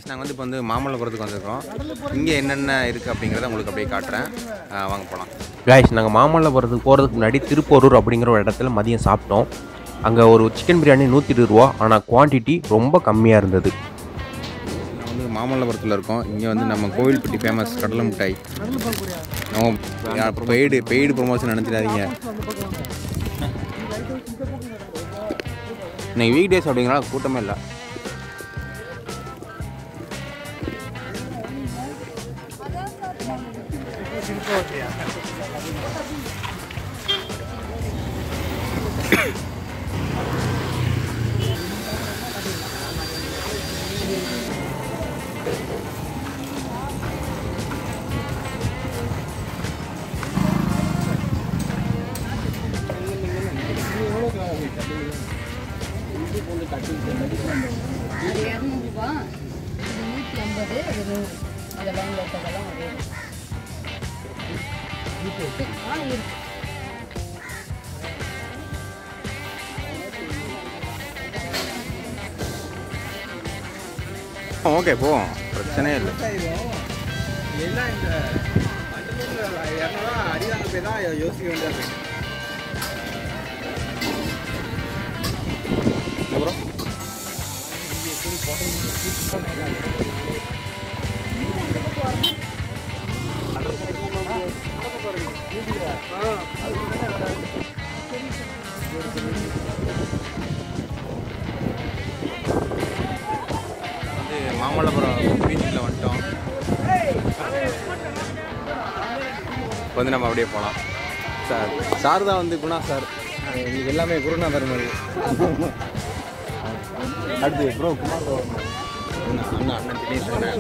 Guys நாங்கள் வந்து இப்போ வந்து மாமல்லபுரத்துக்கு வந்திருக்கோம் இங்கே என்னென்ன இருக்குது அப்படிங்கிறத உங்களுக்கு அப்படியே காட்டுறேன் ஆ, வாங்க போகலாம் கைஸ் நாங்கள் மாமல்லபுரத்துக்கு போகிறதுக்கு முன்னாடி திருப்போரூர் அப்படிங்கிற ஒரு இடத்துல மதியம் சாப்பிட்டோம் அங்கே ஒரு சிக்கன் பிரியாணி நூற்றி இருபது ரூபா ஆனால் குவான்டிட்டி ரொம்ப கம்மியாக இருந்தது நான் வந்து மாமல்லபுரத்தில் இருக்கோம் இங்கே வந்து நம்ம கோவில்பட்டி ஃபேமஸ் கடலை மிட்டாய் நம்ம பெய்டு பெய்டு ப்ரொமோஷன் நினச்சிடாதீங்க இன்னைக்கு வீக் டேஸ் அப்படிங்கிறனால கூட்டமே இல்லை அது இரநூறுபா இது நூற்றி ஐம்பது அது நூறு அதெல்லாம் லோக்கலெல்லாம் ஒரே ஆ இருக்கு ஓகே போவோம் பிரச்சனையே இல்லை எல்லாம் இந்த வண்டலூர்ல இரநூறுவா அடிவாங்க போய் தான் யோசிக்க வேண்டியது இருக்கு. அப்புறம் வந்து மாமல்லபுரம் பீச்சில் வந்துட்டோம் இப்போ வந்து நம்ம அப்படியே போகலாம் சார் சார் தான் வந்து குணா சார் இன்னைக்கு எல்லாமே குருநாதர் மாதிரி அடுத்து ப்ரோ குமார் bro. அண்ணா அண்ணா அண்ணன் திடீர்னு சொன்னேன்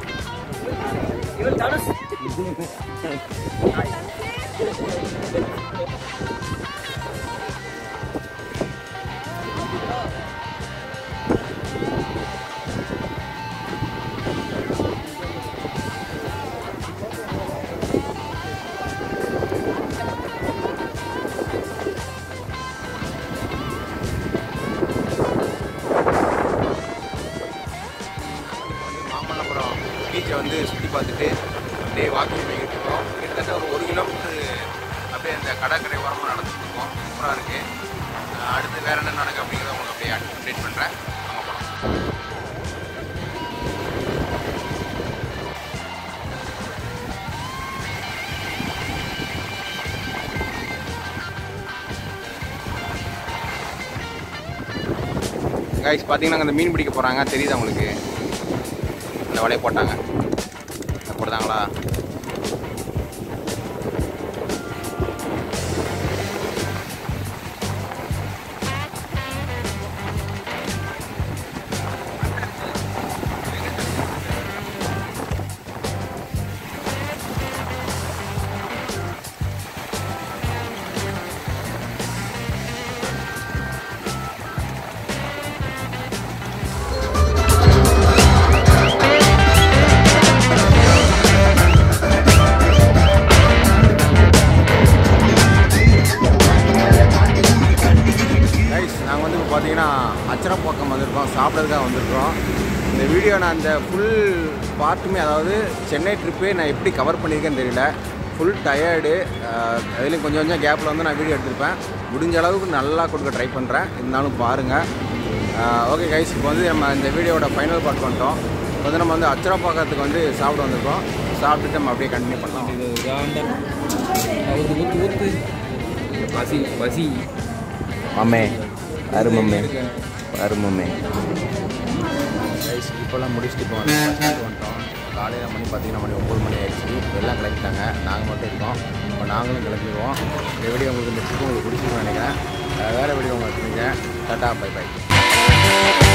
மாமல்லபுரம் பீச்சை வந்து சுற்றி பார்த்துட்டு அப்படியே வாக்கிங் போய்கிட்டு இருக்கோம் கிட்டத்தட்ட ஒரு ஒரு கிலோமீட்டர் அப்படியே அந்த கடற்கரை ஓரமாக நடந்துட்டு இருக்கோம் சூப்பராக இருக்குது அடுத்து வேறு என்ன நடக்கு அப்படிங்கிறத உங்களுக்கு அப்படியே அப்டேட் பண்ணுறேன் நம்ம போகலாம் கைஸ் பார்த்தீங்கன்னா அந்த மீன் பிடிக்க போகிறாங்க தெரியுதா உங்களுக்கு இந்த வலையை போட்டாங்க இதை போட்டாங்களா கைஸ் நாங்கள் வந்து இப்போ பார்த்தீங்கன்னா அச்சரப்பாக்கம் வந்திருக்கோம் சாப்பிட்றதுக்காக வந்திருக்கோம் இந்த வீடியோ நான் அந்த ஃபுல் பார்ட்டுமே அதாவது சென்னை ட்ரிப்பே நான் எப்படி கவர் பண்ணியிருக்கேன்னு தெரியல ஃபுல் டயர்டு அதுலேயும் கொஞ்சம் கொஞ்சம் கேப்பில் வந்து நான் வீடியோ எடுத்திருப்பேன் முடிஞ்ச அளவுக்கு நல்லா கொடுக்க ட்ரை பண்ணுறேன் இருந்தாலும் பாருங்கள் ஓகே கைஸ் இப்போ வந்து நம்ம இந்த வீடியோவோட ஃபைனல் பார்ட் பண்ணிட்டோம் இப்போ வந்து நம்ம வந்து அச்சரப்பாக்கத்துக்கு வந்து சாப்பிட வந்திருக்கோம் சாப்பிட்டுட்டு நம்ம அப்படியே கண்டினியூ பண்ணலாம் இது காண்டம் ஊத்து ஊத்து ஊத்து பசி பசி மம்மே அருமம்மே அருமம்மே கைஸ் இப்போல்லாம் முடிச்சுட்டு இப்போ வந்து bus stand வந்துட்டோம் காலையில் மணி பார்த்தீங்கன்னா மணி ஒம்பது மணி ஆயிடுச்சு எல்லாம் கிளம்பிட்டாங்க நாங்கள் மட்டும் இருக்கோம் இப்போ நாங்களும் கிளம்பிடுவோம் இந்த வீடியோ உங்களுக்கு இந்த ட்ரிப் உங்களுக்கு பிடிச்சிருக்கோம் நினைக்கிறேன் அஹ் வேறு வீடியோ உங்களுக்கு டாட்டா பை பை